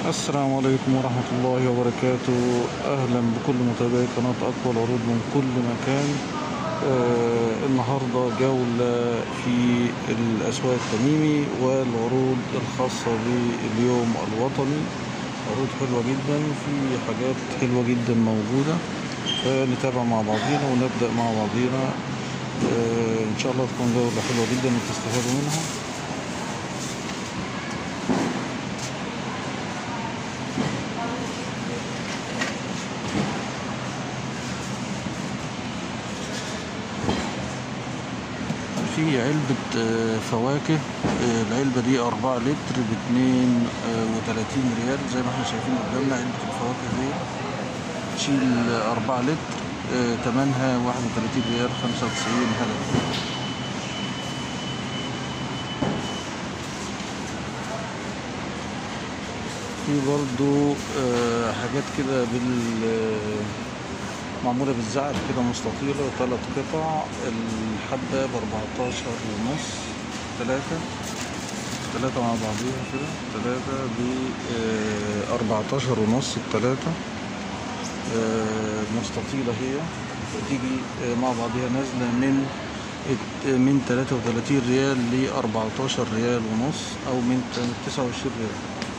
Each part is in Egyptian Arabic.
السلام عليكم ورحمة الله وبركاته أهلا بكل متابعي قناة أقوى العروض من كل مكان آه النهاردة جولة في الأسواق التميمي والعروض الخاصة باليوم الوطني عروض حلوة جدا في حاجات حلوة جدا موجودة آه نتابع مع بعضينا ونبدأ مع بعضينا آه إن شاء الله تكون جولة حلوة جدا وتستفادوا منها في علبة آه، فواكه آه، العلبة دي أربعة لتر باتنين آه، وتلاتين ريال زي ما احنا شايفين قدامنا علبة الفواكه دي تشيل أربعة لتر آه، تمنها واحد وتلاتين ريال خمسة وتسعين هلل في برضو آه، حاجات كده بال آه، معمولة بالزعل كده مستطيلة تلات قطع الحبة بأربعتاشر ونص تلاتة تلاتة مع بعضيها كده تلاتة بأربعتاشر ونص التلاتة آه، مستطيلة هي تيجي آه، مع بعضيها نازلة من ات- من تلاتة وتلاتين ريال لأربعتاشر ريال ونص أو من تسعة وعشرين ريال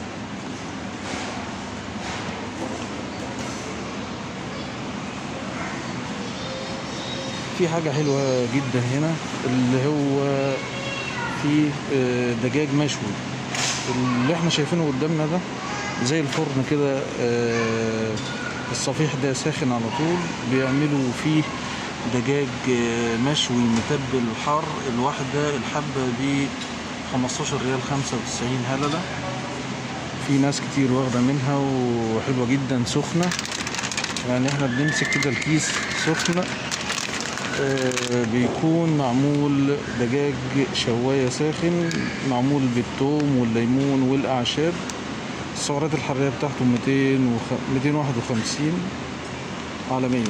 في حاجة حلوة جدا هنا اللي هو في آه، دجاج مشوي اللي احنا شايفينه قدامنا ده زي الفرن كده آه، الصفيح ده ساخن على طول بيعملوا فيه دجاج آه، مشوي متبل حار الواحدة الحبة ب 15 ريال 95 هللة في ناس كتير واخدة منها وحلوة جدا سخنة يعني احنا بنمسك كده الكيس سخنة آه، بيكون معمول دجاج شواية ساخن معمول بالثوم والليمون والأعشاب السعرات الحرارية بتاعته 200 وخ... 251 على 100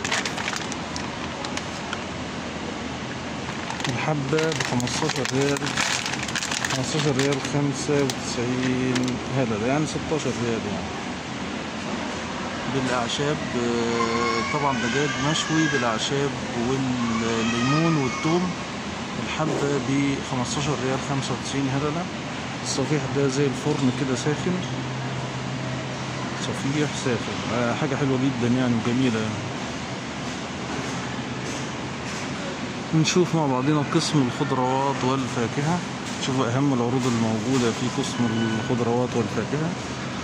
الحبة ب 15 ريال 15 ريال 95 هللة يعني 16 ريال يعني بالاعشاب آه، طبعا دجاج مشوي بالاعشاب والليمون والثوم الحبه ب 15 ريال 95 هلله الصفيح ده زي الفرن كده ساخن صفيح ساخن آه، حاجه حلوه جدا يعني وجميله يعني. نشوف مع بعضنا قسم الخضروات والفاكهه نشوف اهم العروض الموجوده في قسم الخضروات والفاكهه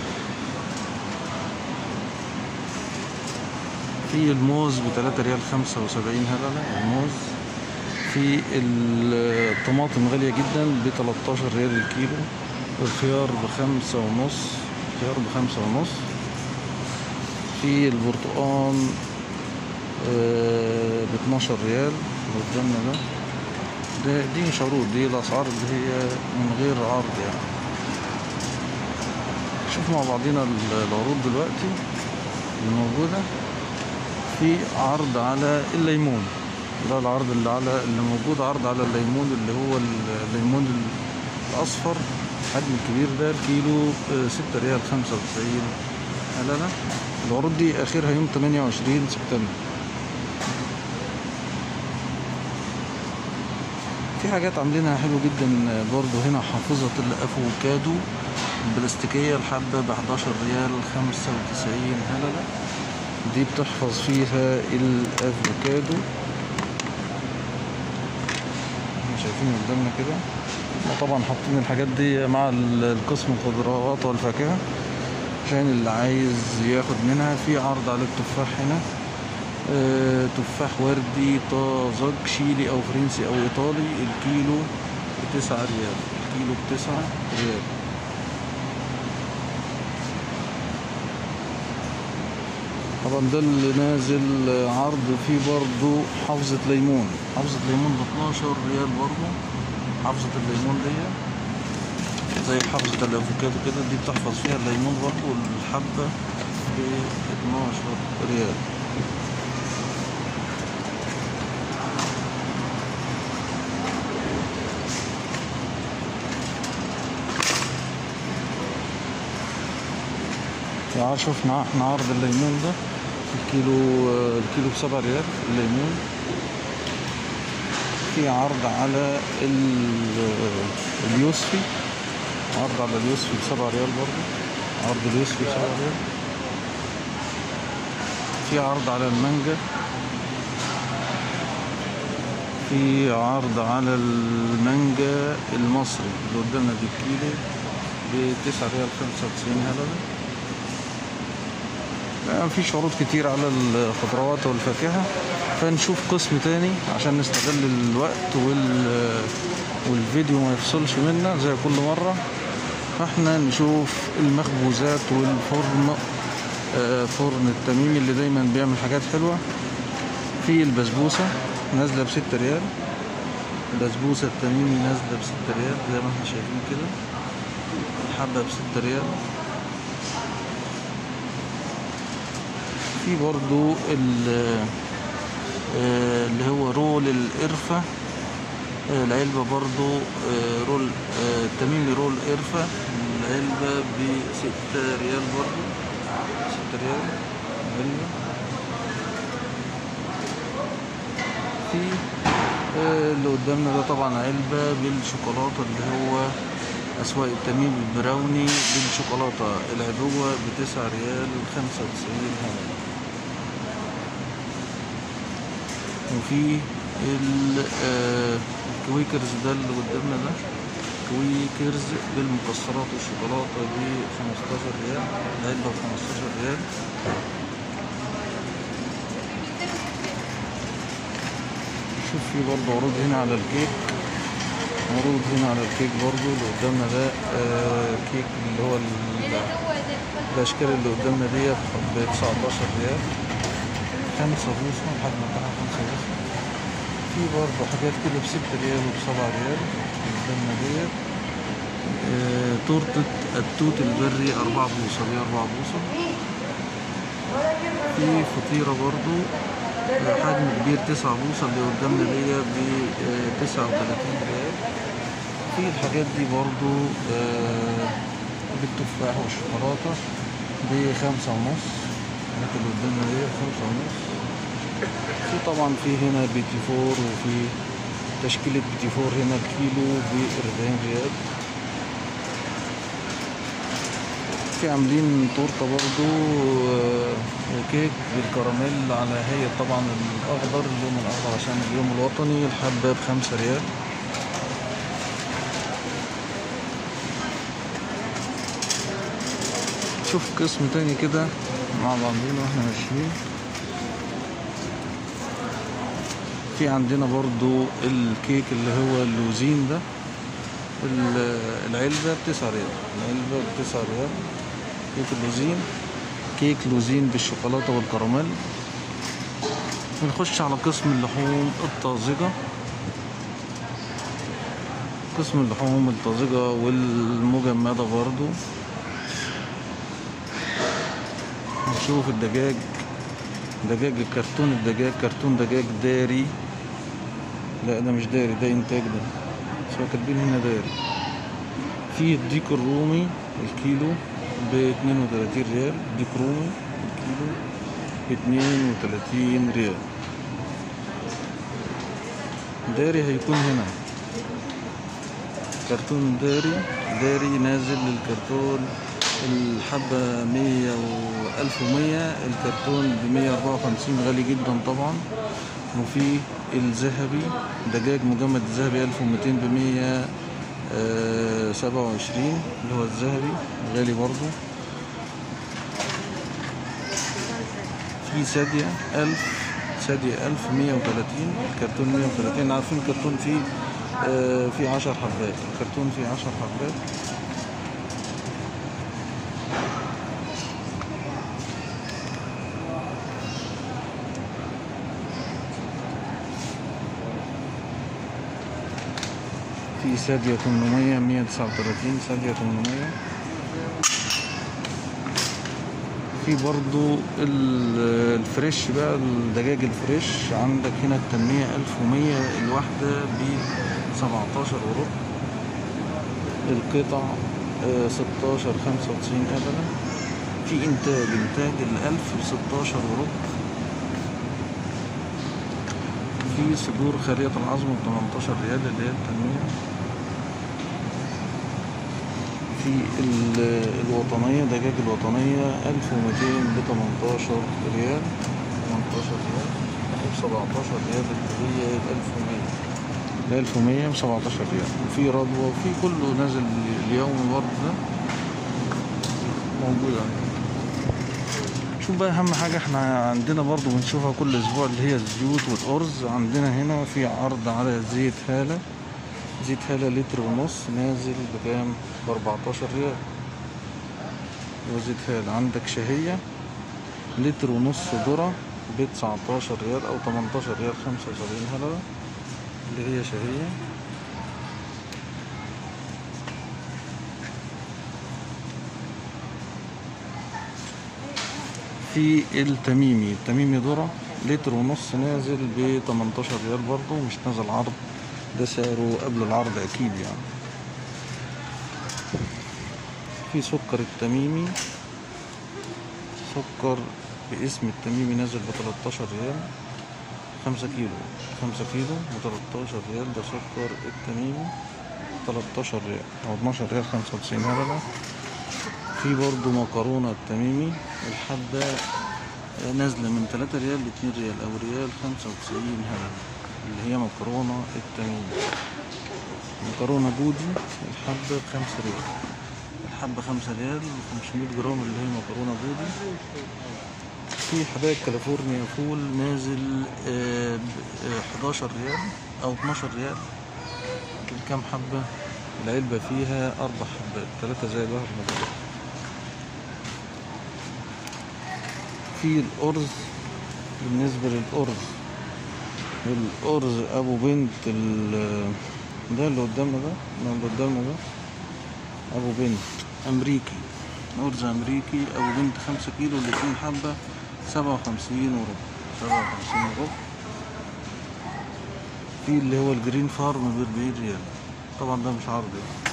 في الموز ب 3 ريال 75 هللة الموز في الطماطم غالية جدا ب 13 ريال الكيلو الخيار بخمسة ونص الخيار بخمسة ونص في البرتقال ب 12 ريال اللي قدامنا ده ده دي مش عروض دي الأسعار اللي هي من غير عرض يعني شوف مع بعضنا العروض دلوقتي الموجودة في عرض على الليمون ده العرض اللي على اللي موجود عرض على الليمون اللي هو الليمون الاصفر الحجم الكبير ده الكيلو آه، ستة ريال خمسة وتسعين هللة العروض دي اخرها يوم تمانية وعشرين سبتمبر في حاجات عاملينها حلو جدا برضو هنا حافظة الافوكادو البلاستيكية الحبة ب 11 ريال 95 هللة دي بتحفظ فيها الافوكادو احنا شايفين قدامنا كده وطبعا حاطين الحاجات دي مع ال- القسم الخضروات والفاكهة عشان اللي عايز ياخد منها في عرض على التفاح هنا آه، تفاح وردي طازج شيلي او فرنسي او ايطالي الكيلو بتسعة ريال الكيلو بتسعة ريال طبعا ده اللي نازل عرض فيه برضو حافظة ليمون حافظة ليمون ب 12 ريال برضو حافظة الليمون دي زي حافظة الافوكادو كده دي بتحفظ فيها الليمون برضو والحبة ب 12 ريال تعال شوفنا احنا عرض الليمون ده الكيلو الكيلو بسبع ريال الليمون في عرض على ال- اليوسفي عرض على اليوسفي بسبع ريال برضه عرض اليوسفي بسبع ريال في عرض على المانجا في عرض على المانجا المصري اللي قدامنا دي الكيلو بتسعة ريال خمسة وتسعين هللة لا، مفيش عروض كتير على الخضروات والفاكهة فنشوف قسم تاني عشان نستغل الوقت وال والفيديو ما يفصلش منا زي كل مرة فاحنا نشوف المخبوزات والفرن آه، فرن التميمي اللي دايما بيعمل حاجات حلوة في البسبوسة نازلة بستة ريال البسبوسة التميمي نازلة بستة ريال زي ما احنا شايفين كده الحبة بستة ريال في برضو ال- آه، اللي هو رول القرفة آه، العلبة برضو آه، رول آه، التميمي رول قرفة العلبة بستة ريال برضو ستة ريال علبة في آه، اللي قدامنا ده طبعا علبة بالشوكولاتة اللي هو أسواق التميم البراوني بالشوكولاتة العبوة بتسعة ريال خمسة وتسعين هللة وفي ال- آه، الكويكرز ده اللي قدامنا ده كويكرز بالمكسرات والشوكولاتة ب 15 ريال العلبة ب 15 ريال شوف في برضه عروض هنا على الكيك عروض هنا على الكيك برضه اللي قدامنا ده آه كيك اللي هو ال- الأشكال اللي قدامنا دي ب 19 ريال خمسة بوصة الحجم بتاعها خمسة بوصة في برضه حاجات كده بستة ريال وبسبعة ريال اللي قدامنا ديت آه تورتة التوت البري أربعة بوصة دي أربعة بوصة في فطيرة برضو آه، حجم كبير تسعة بوصة اللي قدامنا دي ب تسعة وتلاتين ريال في الحاجات دي برضو آه، بالتفاح والشوكولاتة بخمسة ونص الحاجات اللي قدامنا دي خمسة ونص في طبعا في هنا بيتي فور وفي تشكيلة بيتي فور هنا الكيلو بأربعين ريال في عاملين تورته برضو آه، كيك بالكراميل على هيئة طبعا الأخضر اللون الأخضر عشان اليوم الوطني الحبة بخمسة ريال شوف قسم تاني كده مع بعضين واحنا ماشيين في عندنا برضو الكيك اللي هو اللوزين ده ال- العلبة بتسعة ريال العلبة بتسعة ريال كيك اللوزين كيك لوزين بالشوكولاتة والكراميل بنخش على قسم اللحوم الطازجة قسم اللحوم الطازجة والمجمدة برضو نشوف الدجاج دجاج الكرتون الدجاج كرتون دجاج داري لا ده مش داري ده انتاج ده بس هو كاتبين هنا داري في الديك الرومي الكيلو ب 32 ريال ديك رومي الكيلو ب 32 ريال داري هيكون هنا كرتون داري داري نازل للكرتون الحبة مية وألف ومية الكرتون بمية أربعة وخمسين غالي جدا طبعا وفي الذهبي دجاج مجمد ذهبي ألف ومتين بمية سبعة وعشرين اللي هو الذهبي غالي برضو في سادية ألف سادية ألف مية وتلاتين الكرتون مية وتلاتين عارفين الكرتون فيه آه، فيه عشر حبات الكرتون فيه عشر حبات في سادية 800 139 سادية 800 في برضو ال- الفريش بقى الدجاج الفريش عندك هنا التنمية 1100 الواحدة ب 17 وربع القطع آه، 16 95 أبدا في انتاج انتاج الالف بستاشر وربع في صدور خالية العظم ب 18 ريال اللي هي التنمية في ال- الوطنية دجاج الوطنية 1200 ب 18 ريال 18 ريال ب 17 ريال اللي هي ال 1100 ال 1100 ب 17 ريال وفي رضوى وفي كله نازل اليوم برضه ده موجود عندنا شوف بقى اهم حاجة احنا عندنا برضو بنشوفها كل اسبوع اللي هي الزيوت والارز عندنا هنا في عرض على زيت هالة زيت هالة لتر ونص نازل بكام ب 14 ريال وزيت هالة عندك شهية لتر ونص ذرة ب 19 ريال او 18 ريال 75 هلبة اللي هي شهية في التميمي التميمي ذرة لتر ونص نازل ب 18 ريال برضه مش نازل عرض ده سعره قبل العرض اكيد يعني في سكر التميمي سكر باسم التميمي نازل ب 13 ريال خمسة كيلو خمسة كيلو ب 13 ريال ده سكر التميمي 13 ريال او 12 ريال 95 هبلة في برضو مكرونة التميمي الحبة نازلة من 3 ريال ل 2 ريال أو ريال 95 هلل اللي هي مكرونة التميمي مكرونة جودي الحبة بخمسة ريال الحبة خمسة ريال وخمسمية جرام اللي هي مكرونة جودي في حبايب كاليفورنيا فول نازل آه، ب آه، 11 ريال أو 12 ريال الكام حبة العلبة فيها أربع حبات ثلاثة زائد واحد مضروب في الأرز بالنسبة للأرز الأرز أبو بنت ال- ده اللي قدامنا ده ده اللي قدامنا ده أبو بنت أمريكي أرز أمريكي أبو بنت خمسة كيلو الاتنين حبة سبعة وخمسين وربع سبعة وخمسين وربع في اللي هو الجرين فارم بأربعين ريال طبعا ده مش عرض يعني.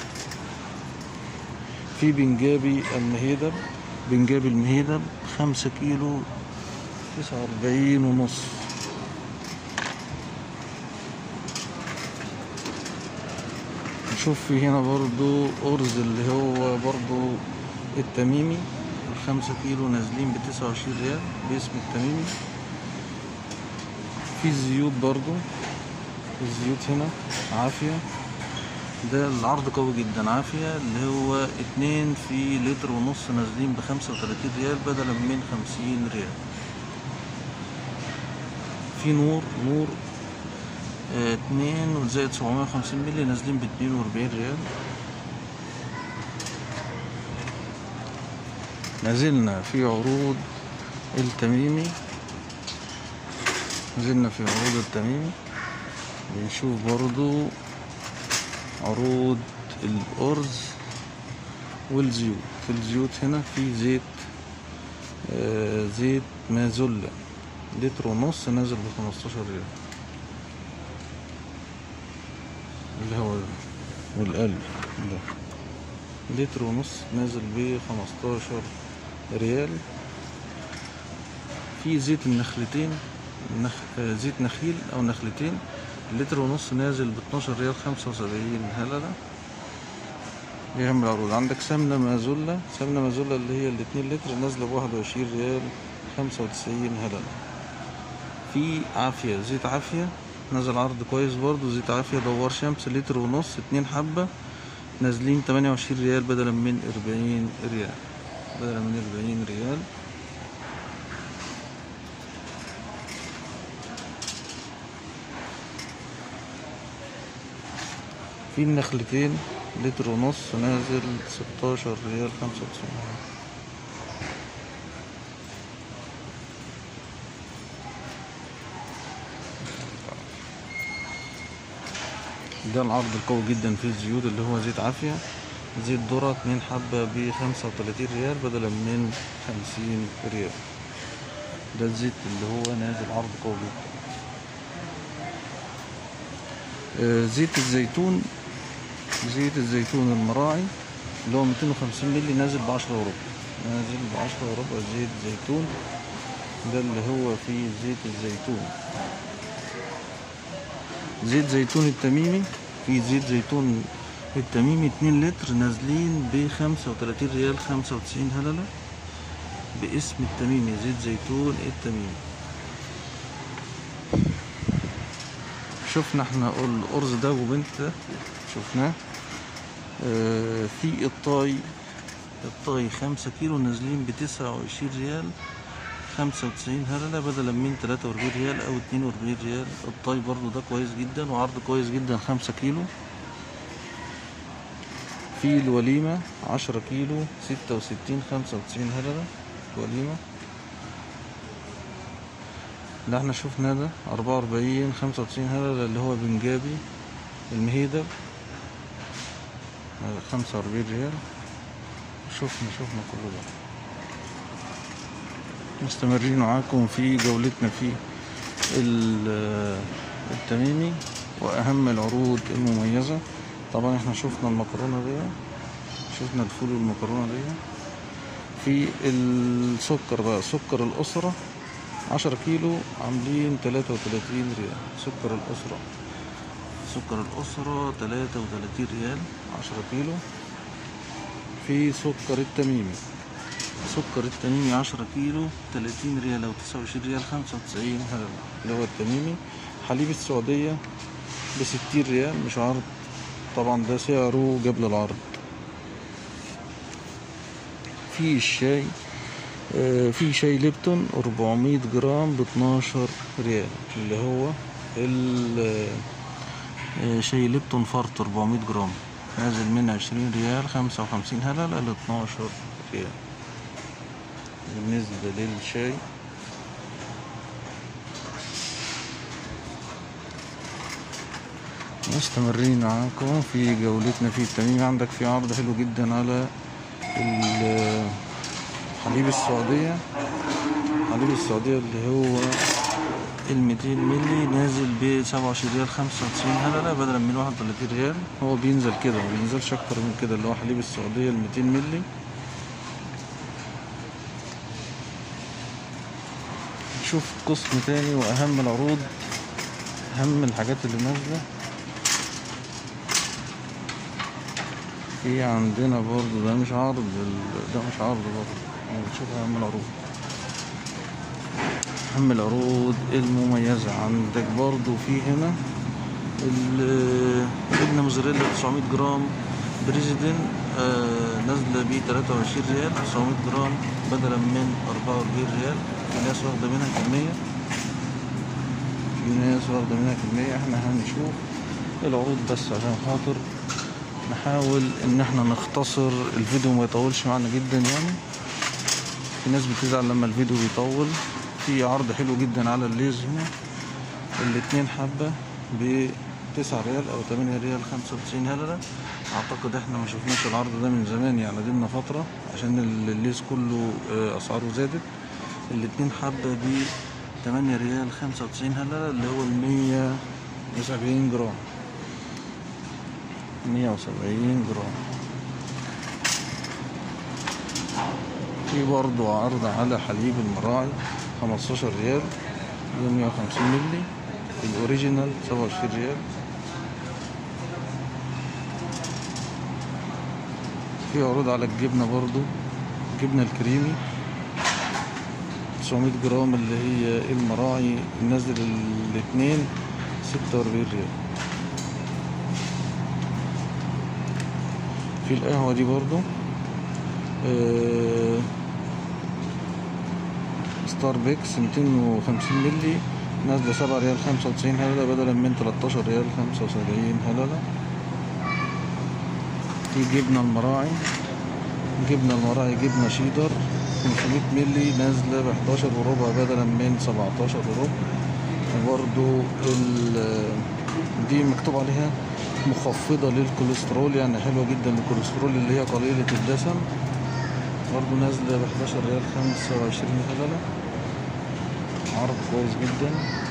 في بنجابي المهيدب بنجابي المهيدب خمسة كيلو تسعة وأربعين ونص نشوف في هنا برضو أرز اللي هو برضو التميمي الخمسة كيلو نازلين بتسعة وعشرين ريال باسم التميمي في الزيوت برضو الزيوت هنا عافية ده العرض قوي جدا عافية اللي هو اتنين في لتر ونص نازلين بخمسة وتلاتين ريال بدلا من خمسين ريال في نور نور اه، اتنين وزائد سبعمية وخمسين مللي نازلين باتنين وأربعين ريال نزلنا في عروض التميمي نزلنا في عروض التميمي بنشوف برضو عروض الأرز والزيوت في الزيوت هنا في زيت آه زيت مازولا لتر ونص نازل بخمستاشر ريال اللي هو ده والقلب ده لتر ونص نازل بخمستاشر ريال في زيت النخلتين نخ... آه، زيت نخيل او نخلتين لتر ونص نازل ب 12 ريال 75 هللة دي اهم العروض عندك سمنة مازولا سمنة مازولا اللي هي الاتنين لتر نازلة ب 21 ريال 95 هللة في عافية زيت عافية نازل عرض كويس برضو زيت عافية دوار شمس لتر ونص اتنين حبة نازلين 28 ريال بدلا من 40 ريال بدلا من 40 ريال في النخلتين لتر ونص نازل 16 ريال 95 ده العرض القوي جدا في الزيوت اللي هو زيت عافية زيت ذرة اتنين حبة ب 35 ريال بدلا من 50 ريال ده الزيت اللي هو نازل عرض قوي جدا آه، زيت الزيتون زيت الزيتون المراعي اللي هو 250 مللي نازل ب 10 وربع نازل بعشرة وربع زيت زيتون ده اللي هو فيه زيت الزيتون زيت زيتون التميمي في زيت زيتون التميمي اتنين لتر نازلين بخمسة وتلاتين ريال خمسة وتسعين هللة باسم التميمي زيت زيتون التميمي شفنا احنا الأرز ده وبنت ده شفناه اه في الطاي الطاي خمسة كيلو نازلين بتسعة وعشرين ريال خمسة وتسعين هللة بدلا من تلاتة وأربعين ريال أو اتنين وأربعين ريال الطاي برضو ده كويس جدا وعرض كويس جدا خمسة كيلو في الوليمة عشرة كيلو ستة وستين خمسة وتسعين هللة الوليمة اللي احنا شفناه ده أربعة وأربعين خمسة وتسعين هللة اللي هو بنجابي المهيدب خمسة وأربعين ريال شفنا شفنا كل ده مستمرين معاكم في جولتنا في التميمي وأهم العروض المميزة طبعا احنا شفنا المكرونة دي شفنا الفول والمكرونة دي في السكر بقى سكر الأسرة عشرة كيلو عاملين تلاتة وتلاتين ريال سكر الأسرة سكر الأسرة تلاتة وتلاتين ريال عشرة كيلو في سكر التميمي سكر التميمي عشرة كيلو تلاتين ريال أو تسعة وعشرين ريال خمسة وتسعين اللي هو التميمي حليب السعودية بستين ريال مش عرض طبعا ده سعره قبل العرض في الشاي آه في شاي ليبتون 400 جرام ب 12 ريال اللي هو شاي ليبتون فرط 400 جرام نازل من 20 ريال 55 هللة ل 12 ريال بالنسبة للشاي مستمرين معاكم في جولتنا في التميم عندك في عرض حلو جدا على حليب السعودية حليب السعودية اللي هو الميتين ملي نازل ب 27 ريال 95 هللة بدلا من 31 ريال هو بينزل كده ما بينزلش اكتر من كده اللي هو حليب السعودية ال 200 ملي نشوف قسم تاني واهم العروض اهم الحاجات اللي نازله في عندنا برضو ده مش عرض ده مش عرض برضو نشوف اهم العروض اهم العروض المميزة عندك برضو في هنا الجبنة موزاريلا 900 جرام بريزيدنت آه نازلة ب 23 ريال 900 جرام بدلا من 44 ريال في ناس واخدة منها كمية في ناس واخدة منها كمية احنا هنشوف العروض بس عشان خاطر نحاول ان احنا نختصر الفيديو ما يطولش معنا جدا يعني في ناس بتزعل لما الفيديو بيطول في عرض حلو جدا على الليز هنا الاتنين حبة ب 9 ريال او 8 ريال 95 هللة اعتقد احنا ما شفناش العرض ده من زمان يعني دينا فترة عشان الليز كله اسعاره زادت الاتنين حبة ب 8 ريال 95 هللة اللي هو ال 170 جرام 170 جرام في برضو عرض على حليب المراعي 15 ريال 150 ملي الاوريجينال 27 ريال في عروض على الجبنة برضو الجبنة الكريمي 900 جرام اللي هي المراعي نازل الاتنين 46 ريال في القهوة دي برضو آه ستار بيكس 250 ملي نازلة 7 ريال 95 هللة بدلا من 13 ريال 75 هللة في جبنة المراعي جبنة المراعي جبنة شيدر 500 ملي نازلة ب 11 وربع بدلا من 17 وربع وبرضو دي مكتوب عليها مخفضة للكوليسترول يعني حلوة جدا للكوليسترول اللي هي قليلة الدسم برضو نازلة ب 11 ريال 25 هللة عرض كويس جدا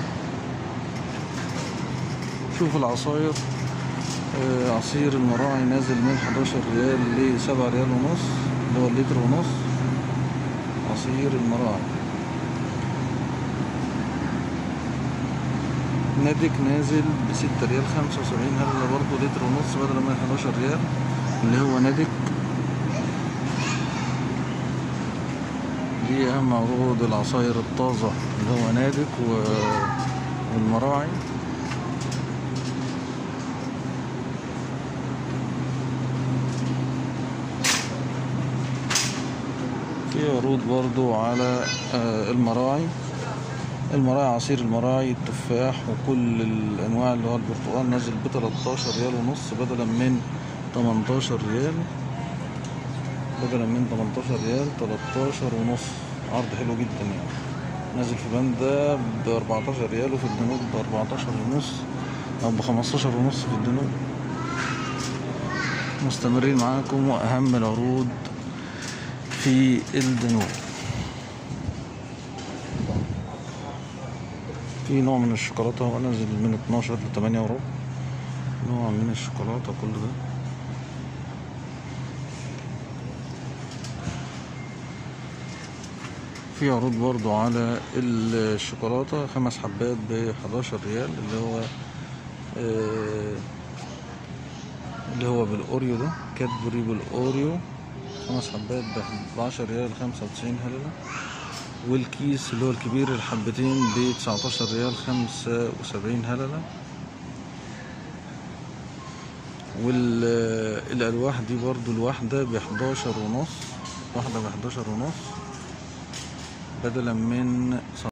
شوف العصاير آه عصير المراعي نازل من 11 ريال ل 7 ريال ونص اللي هو اللتر ونص عصير المراعي نادك نازل بستة ريال خمسة وسبعين هللة برضه لتر ونص بدل ما حداشر ريال اللي هو نادك دي أهم عروض العصاير الطازة اللي هو نادك و... والمراعي في عروض برضو على آه، المراعي المراعي عصير المراعي التفاح وكل الانواع اللي هو البرتقال نازل ب 13 ريال ونص بدلا من 18 ريال بدلا من 18 ريال 13 ونص عرض حلو جدا يعني نازل في باندا ب 14 ريال وفي الجنوب ب 14 ونص او ب 15 ونص في الجنوب مستمرين معاكم واهم العروض في الدنوب في نوع من الشوكولاتة هو نازل من 12 ل 8 وربع نوع من الشوكولاتة كل ده في عروض برضو على الشوكولاتة خمس حبات ب 11 ريال اللي هو آه اللي هو بالاوريو ده كادبري بالاوريو خمس حبات ب 11 ريال 95 هللة والكيس اللي هو الكبير الحبتين ب 19 ريال 75 هللة والألواح دي برضو الواحدة ب 11 ونص واحدة ب 11 ونص بدلا من